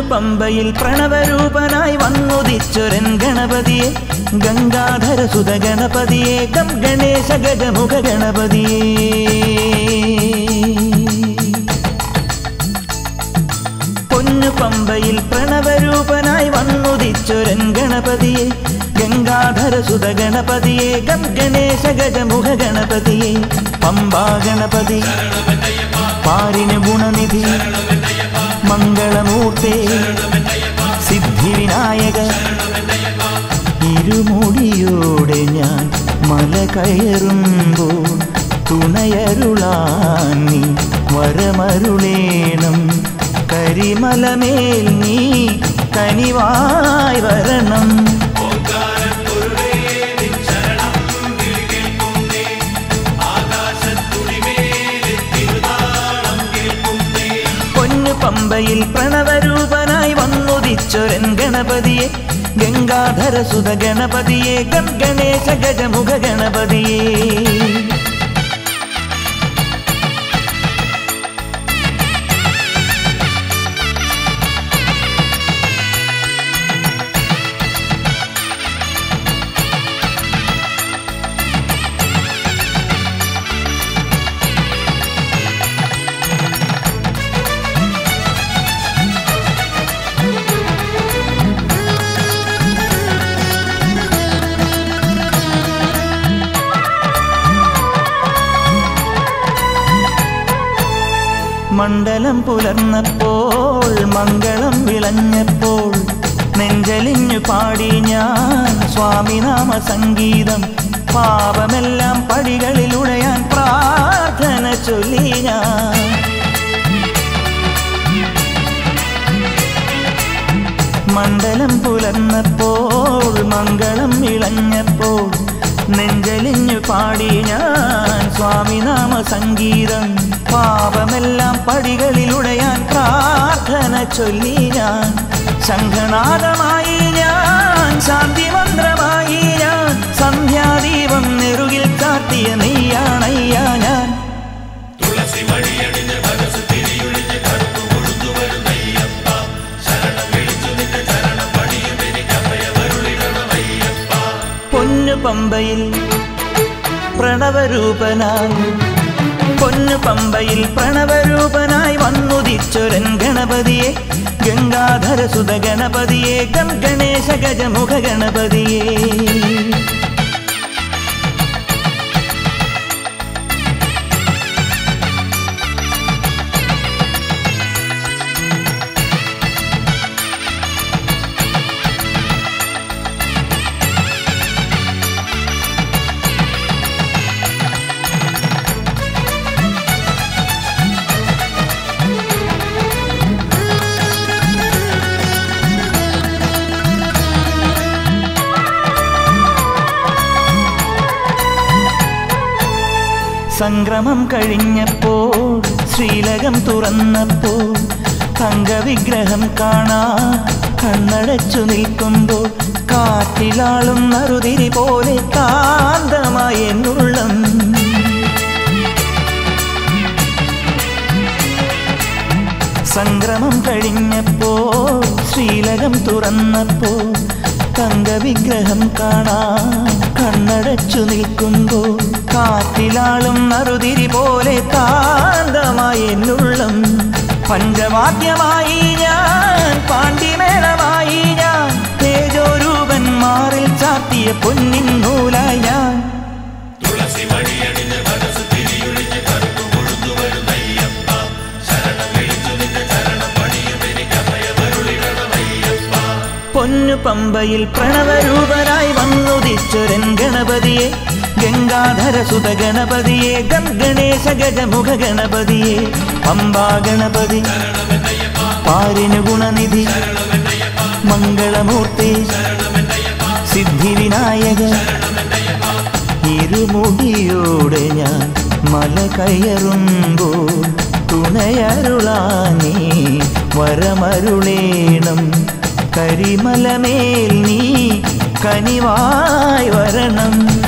പമ്പയിൽ പ്രണവരൂപനായി വന്നുദിച്ചൊരൻ ഗണപതിയെ ഗംഗാധര സുത ഗണപതിയെ ഗം ഗണേശ ഗജമുഖ ഗണപതിയെ പൊന്നു പമ്പയിൽ പ്രണവരൂപനായി വന്നുദിച്ചൊരൻ ഗണപതിയെ ഗംഗാധര സുത ഗണപതിയെ ഗം ഗണേശ ഗജമുഖ ഗണപതിയെ പമ്പാ ഗണപതി പാരിന് ഗുണനിധി മംഗളമൂർത്തേ സിദ്ധിവിനായക ഇരുമുടിയോടെ ഞാൻ മല കയറുമ്പോൾ തുണയരുളാൻ നീ വരമരുളേണം കരിമലമേൽ നീ കനിവായി വരണം പൊന്നു പമ്പയിൽ പ്രണവരൂപനായി വന്നുദിച്ചൊരൻ ഗണപതിയെ ഗംഗാധര സുത ഗണപതിയെ ഗം ഗണേശ ഗജമുഖ ഗണപതിയെ മണ്ഡലം പുലർന്നപ്പോൾ മംഗളം വിളഞ്ഞപ്പോൾ നെഞ്ചലിഞ്ഞു പാടി ഞാൻ സ്വാമിനാമ സംഗീതം പാപമെല്ലാം പടികളിൽ ഉഴയാൻ പ്രാർത്ഥന ചൊല്ലി ഞാൻ മണ്ഡലം പുലർന്നപ്പോൾ മംഗളം ഇളഞ്ഞപ്പോൾ നെഞ്ചലിഞ്ഞു പാടി ഞാൻ സ്വാമിനാമ സംഗീതം പാപമെല്ലാം പടികളിലുടയാൻ പ്രാർത്ഥന ചൊല്ലി ഞാൻ ശംഖനാദമായി ഞാൻ ശാന്തി മന്ത്രമായി ഞാൻ സന്ധ്യാദീപം നെറുകിൽ കാട്ടിയ നെയ്യാണയ്യ ഞാൻ തുളസി മണിയണിഞ്ഞ് മനസ്സ് തിരിയൊഴിഞ്ഞ് കറുപ്പ് കൊഴുത്തു വരുന്നയ്യപ്പ ശരണം വിളിച്ചു നിന്റെ ചരണം പണിയും എനിക്ക് അഭയമരുളിടണമയ്യപ്പ പൊന്നു പമ്പയിൽ പ്രണവരൂപനായി പൊന്നു പമ്പയിൽ പ്രണവരൂപനായി വന്നുദിച്ചൊരൻ ഗണപതിയെ ഗംഗാധര സുത ഗണപതിയെ ഗം ഗണേശ ഗജമുഖ ഗണപതിയെ സംക്രമം കഴിഞ്ഞപ്പോൾ ശ്രീലകം തുറന്നപ്പോൾ തങ്കവിഗ്രഹം കാണാ കണ്ണടച്ചു നിൽക്കുമ്പോൾ കാറ്റിലാളും നറുതിരി പോലെ കാന്തമായ എന്നുള്ളം സംക്രമം കഴിഞ്ഞപ്പോൾ ശ്രീലകം തുറന്നപ്പോൾ തങ്കവിഗ്രഹം കാണാൻ കണ്ണടച്ചു നിൽക്കുമ്പോൾ കാറ്റിലാളും നറുതിരി പോലെ കാന്തമായ എന്നുള്ളം പഞ്ചവാദ്യമായി ഞാൻ പാണ്ഡിമേളമായി ഞാൻ തേജോരൂപൻ മാറിൽ ചാത്തിയ പൊന്നിൻ നൂലായി ഞാൻ തുളസി മണിയണിഞ്ഞ് മനസ്സ് തിരിയൊഴിഞ്ഞ് കറുപ്പ് കൊഴുത്തു വരുന്നയ്യപ്പ ശരണം വിളിച്ചു നിന്റെ ചരണം പണിയും എനിക്ക് അഭയമരുളിടണമയ്യപ്പ പൊന്നു പമ്പയിൽ പ്രണവരൂപനായി വന്നുദിച്ചൊരൻ ഗണപതിയെ ഗംഗാധര സുത ഗണപതിയെ ഗം ഗണേശ ഗജമുഖ ഗണപതിയെ പമ്പാ ഗണപതി പാരിനു ഗുണനിധി മംഗളമൂർത്തി സിദ്ധിവിനായക ഇരുമുടിയോടെ ഞാൻ മല കയറുമ്പോൾ തുണയരുളാനീ വരമരുളേണം കരിമലമേൽ നീ കനിവായി വരണം